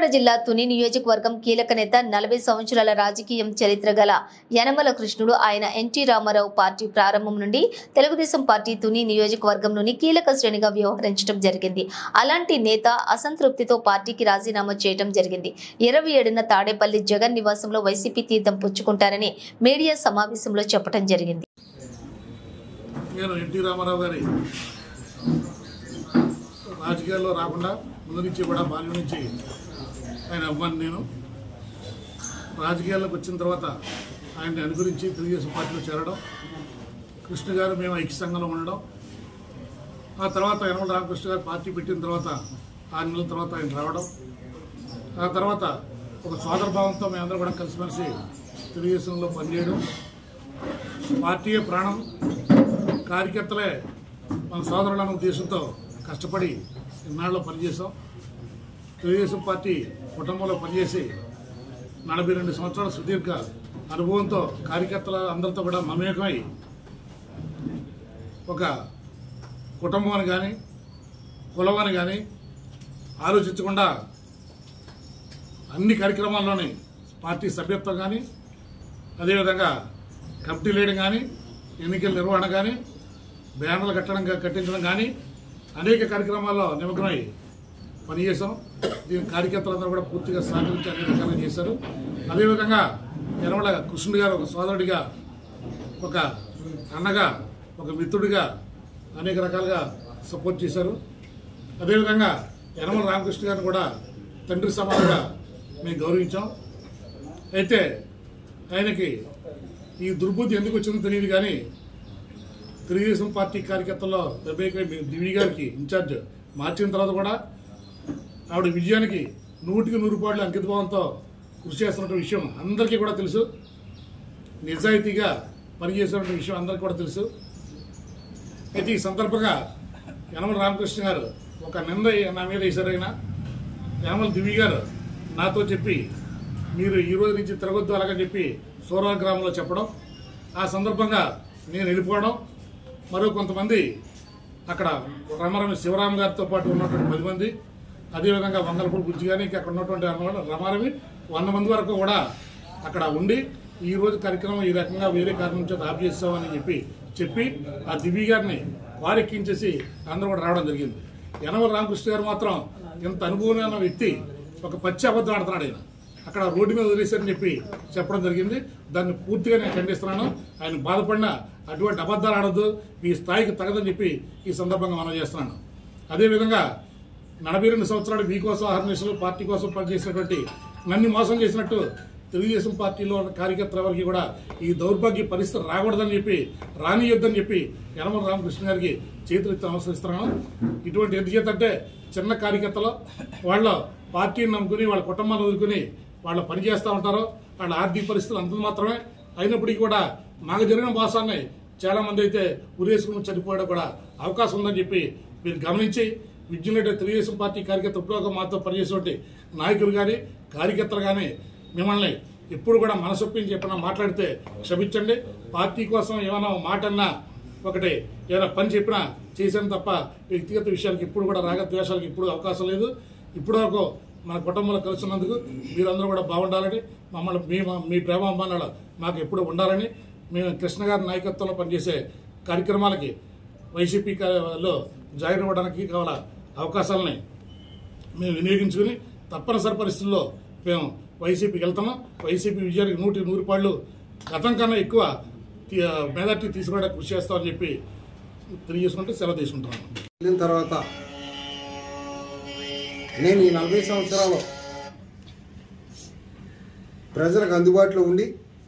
జిల్లా తుని నియోజకవర్గం కీలక నేత నలభై సంవత్సరాల రాజకీయం చరిత్ర గల యనమల కృష్ణుడు ఆయన ఎన్టీ రామారావు పార్టీ ప్రారంభం నుండి తెలుగుదేశం పార్టీ తుని నియోజకవర్గంలోని కీలక శ్రేణిగా వ్యవహరించడం జరిగింది అలాంటి నేత అసంతృప్తితో పార్టీకి రాజీనామా చేయడం జరిగింది ఇరవై ఏడున తాడేపల్లి జగన్ నివాసంలో వైసీపీ తీర్థం పుచ్చుకుంటారని మీడియా సమావేశంలో చెప్పడం జరిగింది నేను ఎన్టీ రామారావు గారి రాజకీయాల్లో రాకుండా ముందు నుంచి కూడా బాల్యం నుంచి ఆయన అవ్వను నేను రాజకీయాల్లోకి వచ్చిన తర్వాత ఆయన్ని అనుగురించి తెలుగుదేశం పార్టీలో చేరడం కృష్ణ గారు మేము ఐక్య సంఘంలో ఉండడం ఆ తర్వాత యనమల రామకృష్ణ గారు పార్టీ పెట్టిన తర్వాత ఆరు నెలల తర్వాత ఆయన రావడం ఆ తర్వాత ఒక సోదరభావంతో మేమందరం కూడా కలిసిమెలిసి తెలుగుదేశంలో పనిచేయడం పార్టీయే ప్రాణం కార్యకర్తలే మన సోదరులను ఉద్దేశంతో కష్టపడి ఇన్నాళ్ళు పనిచేసాం తెలుగుదేశం పార్టీ కుటుంబంలో పనిచేసి నలభై రెండు సంవత్సరాల సుదీర్ఘ అనుభవంతో కార్యకర్తల అందరితో కూడా మమేకమై ఒక కుటుంబం అని కానీ కులం అని కానీ ఆలోచించకుండా అన్ని కార్యక్రమాల్లోని పార్టీ సభ్యత్వం కానీ అదేవిధంగా కమిటీ లేయడం కానీ ఎన్నికల నిర్వహణ కానీ బ్యానర్లు కట్టడం గా- కట్టించడం కానీ అనేక కార్యక్రమాల్లో నిమగ్నమై పనిచేశాం దీని కార్యకర్తలందరూ కూడా పూర్తిగా సహకరించి అన్ని రకాలుగా చేశారు అదేవిధంగా యనమల కృష్ణుడు గారు ఒక సోదరుడిగా ఒక అన్నగా ఒక మిత్రుడిగా అనేక రకాలుగా సపోర్ట్ చేశారు అదేవిధంగా యనమల రామకృష్ణ గారిని కూడా తండ్రి సమానంగా మేము గౌరవించాం అయితే ఆయనకి ఈ దుర్బుద్ధి ఎందుకు వచ్చిందో తెలియదు కానీ తెలుగుదేశం పార్టీ కార్యకర్తల్లో డెబ్బై దివి గారికి ఇన్ఛార్జ్ మార్చిన తర్వాత కూడా ఆవిడ విజయానికి నూటికి నూరు పాటలు అంకితభావంతో కృషి చేస్తున్న విషయం అందరికీ కూడా తెలుసు నిజాయితీగా పనిచేస్తున్న విషయం అందరికీ కూడా తెలుసు అయితే ఈ సందర్భంగా యనమల రామకృష్ణ గారు ఒక నింద నా మీద వేశారు ఆయన యనమల దివి గారు నాతో చెప్పి మీరు ఈ రోజు నుంచి తిరగొద్దు అలాగని చెప్పి సోరా గ్రామంలో చెప్పడం ఆ సందర్భంగా నేను వెళ్ళిపోవడం మరో కొంతమంది అక్కడ రమారమి శివరాం గారితో పాటు ఉన్నటువంటి పది మంది అదేవిధంగా వంగలపూడి బుజ్జి కానీ ఇంకా అక్కడ ఉన్నటువంటి అన్నవాళ్ళు రమారమి వంద మంది వరకు కూడా అక్కడ ఉండి ఈ రోజు కార్యక్రమం ఈ రకంగా వేరే కారణం చేత ఆఫ్ చేస్తామని చెప్పి చెప్పి ఆ దివ్య గారిని వారెక్కించేసి అందరూ కూడా రావడం జరిగింది యనమల రామకృష్ణ గారు మాత్రం ఇంత అనుభవమైన వ్యక్తి ఒక పచ్చి అబద్ధం ఆడుతున్నాడు ఆయన అక్కడ రోడ్డు మీద వదిలేశారని చెప్పి చెప్పడం జరిగింది దాన్ని పూర్తిగా నేను ఖండిస్తున్నాను ఆయన బాధపడిన అటువంటి అబద్ధాలు ఆడద్దు మీ స్థాయికి తగదని చెప్పి ఈ సందర్భంగా మనం చేస్తున్నాను అదేవిధంగా నలభై రెండు సంవత్సరాలు మీకోసం అహర్నిశలు పార్టీ కోసం పనిచేసినటువంటి నన్ను మోసం చేసినట్టు తెలుగుదేశం పార్టీలో ఉన్న కార్యకర్తల వరకు కూడా ఈ దౌర్భాగ్య పరిస్థితి రాకూడదని చెప్పి రానియొద్దని చెప్పి యనమల రామకృష్ణ గారికి చేతులెత్తి నమస్కరిస్తున్నాను ఇటువంటి ఎందుచేతంటే చిన్న కార్యకర్తలు వాళ్ళ పార్టీని నమ్ముకుని వాళ్ళ కుటుంబాన్ని వదులుకుని వాళ్ళు పనిచేస్తూ ఉంటారు వాళ్ళ ఆర్థిక పరిస్థితులు అంత మాత్రమే అయినప్పటికీ కూడా మాకు జరిగిన మోసాన్ని చాలా మంది అయితే ఉరేసుకుని చనిపోయడం కూడా అవకాశం ఉందని చెప్పి మీరు గమనించి విద్యున్నట్టు తెలుగుదేశం పార్టీ కార్యకర్త ఇప్పుడు మాతో పనిచేసేటువంటి నాయకులు కానీ కార్యకర్తలు కానీ మిమ్మల్ని ఎప్పుడు కూడా మనసొప్పించి ఎప్పుడైనా మాట్లాడితే క్షమించండి పార్టీ కోసం ఏమైనా మాట అన్నా ఒకటి ఏదైనా పని చెప్పినా చేశాను తప్ప వ్యక్తిగత విషయాలకు ఇప్పుడు కూడా రాగద్వేషాలకు ఇప్పుడు అవకాశం లేదు ఇప్పటి వరకు మన కుటుంబంలో కలుస్తున్నందుకు మీరందరూ కూడా బాగుండాలని మమ్మల్ని మీ మీ ప్రేమ అమ్మానాలు మాకు ఎప్పుడు ఉండాలని మేము కృష్ణ గారి నాయకత్వంలో పనిచేసే కార్యక్రమాలకి వైసీపీ లో జాయిన్ అవ్వడానికి కావాల అవకాశాలని మేము వినియోగించుకుని తప్పనిసరి పరిస్థితుల్లో మేము వైసీపీకి వెళ్తాము వైసీపీ విజయానికి నూటి నూరు పాళ్ళు గతం కన్నా ఎక్కువ తీ- మెజార్టీ తీసుకోవడానికి కృషి చేస్తామని చెప్పి తెలియజేసుకుంటే సెలవు తీసుకుంటున్నాను వెళ్ళిన తర్వాత నేను ఈ నలభై సంవత్సరాలు ప్రజలకు అందుబాటులో ఉండి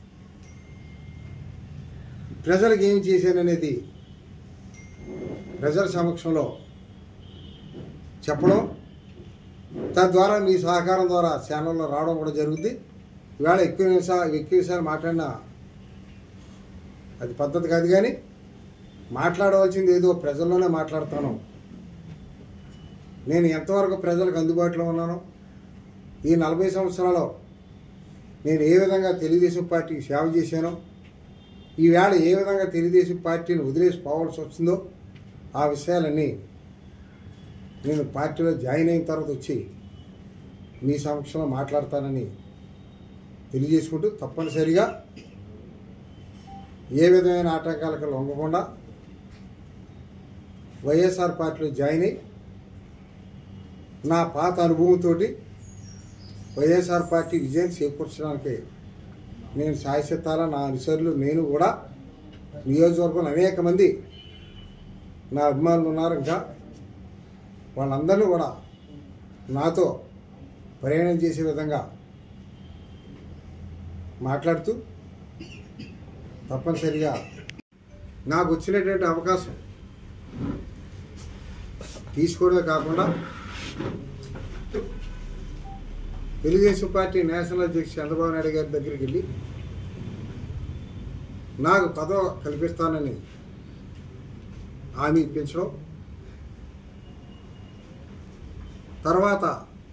ప్రజలకు ఏమి చేశాననేది ప్రజల సమక్షంలో చెప్పడం తద్వారా మీ సహకారం ద్వారా ఛానల్లో రావడం కూడా జరుగుద్ది ఇవాళ ఎక్కువ నిమిషాలు ఎక్కువ విషయాలు మాట్లాడినా అది పద్ధతి కాదు కానీ మాట్లాడవలసింది ఏదో ప్రజల్లోనే మాట్లాడుతాను నేను ఎంతవరకు ప్రజలకు అందుబాటులో ఉన్నానో ఈ నలభై సంవత్సరాలు నేను ఏ విధంగా తెలుగుదేశం పార్టీకి సేవ చేశానో ఈవేళ ఏ విధంగా తెలుగుదేశం పార్టీని వదిలేసి పోవాల్సి వచ్చిందో ఆ విషయాలన్నీ నేను పార్టీలో జాయిన్ అయిన తర్వాత వచ్చి మీ సమక్షంలో మాట్లాడతానని తెలియజేసుకుంటూ తప్పనిసరిగా ఏ విధమైన ఆటంకాలకు లొంగకుండా వైఎస్ఆర్ పార్టీలో జాయిన్ అయ్యి నా పాత అనుభవంతో వైఎస్ఆర్ పార్టీ విజయం చేకూర్చడానికి నేను శాశ్వతాల నా అనుచరులు నేను కూడా నియోజకవర్గంలో అనేక మంది నా అభిమానులు ఉన్నారు ఇంకా వాళ్ళందరినీ కూడా నాతో ప్రయాణం చేసే విధంగా మాట్లాడుతూ తప్పనిసరిగా నాకు వచ్చినటువంటి అవకాశం తీసుకోవడమే కాకుండా తెలుగుదేశం పార్టీ నేషనల్ అధ్యక్షుడు చంద్రబాబు నాయుడు గారి దగ్గరికి వెళ్ళి నాకు పదవి కల్పిస్తానని హామీ ఇప్పించడం తర్వాత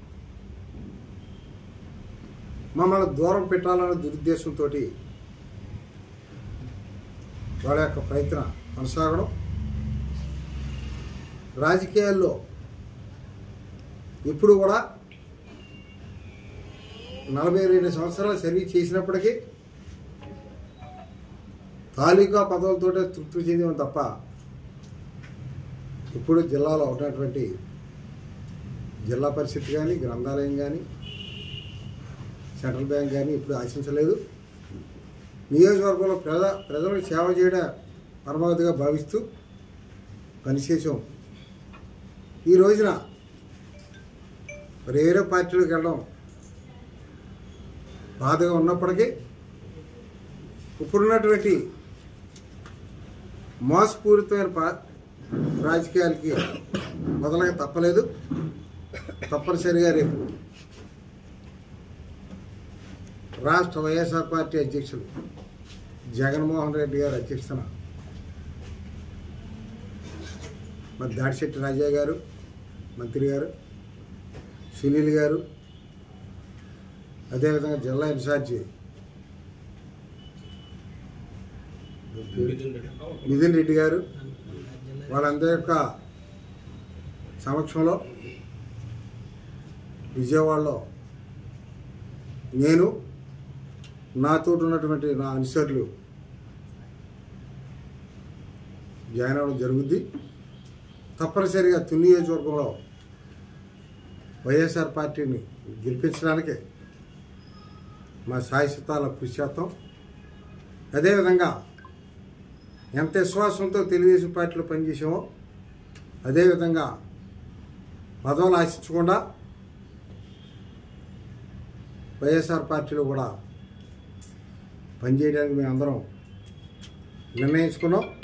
మమ్మల్ని దూరం పెట్టాలన్న దురుద్దేశంతో వాళ్ళ యొక్క ప్రయత్నం కొనసాగడం రాజకీయాల్లో ఇప్పుడు కూడా నలభై రెండు సంవత్సరాలు సర్వీస్ చేసినప్పటికీ తాలూకా పదవులతోటే తృప్తి చెందాం తప్ప ఇప్పుడు జిల్లాలో ఉన్నటువంటి జిల్లా పరిషత్ కానీ గ్రంథాలయం కానీ సెంట్రల్ బ్యాంక్ కానీ ఇప్పుడు ఆశించలేదు నియోజకవర్గంలో ప్రజ ప్రజలకు సేవ చేయడం పరమావధిగా భావిస్తూ పనిచేసాం ఈ రోజున మరి వేరే పార్టీలోకి వెళ్ళడం బాధగా ఉన్నప్పటికీ ఇప్పుడున్నటువంటి మోసపూరితమైన పా రాజకీయాలకి మొదలగా తప్పలేదు తప్పనిసరిగా రేపు రాష్ట్ర వైఎస్ఆర్ పార్టీ అధ్యక్షులు జగన్మోహన్ రెడ్డి గారు అధ్యక్షతన మరి దాడిశెట్టి రాజా గారు మంత్రి గారు సునీల్ గారు అదేవిధంగా జిల్లా ఇన్ఛార్జి మిథున్ రెడ్డి గారు వాళ్ళందరి యొక్క సమక్షంలో విజయవాడలో నేను నాతో ఉన్నటువంటి నా అనుసరులు జాయిన్ అవ్వడం జరుగుద్ది తప్పనిసరిగా తుని నియోజకవర్గంలో వైఎస్ఆర్ పార్టీని గెలిపించడానికి మా శాశ్వతాల కృషి చేస్తాం అదేవిధంగా ఎంత విశ్వాసంతో తెలుగుదేశం పార్టీలో పనిచేసామో అదేవిధంగా పదవులు ఆశించకుండా వైఎస్ఆర్ పార్టీలో కూడా పనిచేయడానికి మేమందరం నిర్ణయించుకున్నాం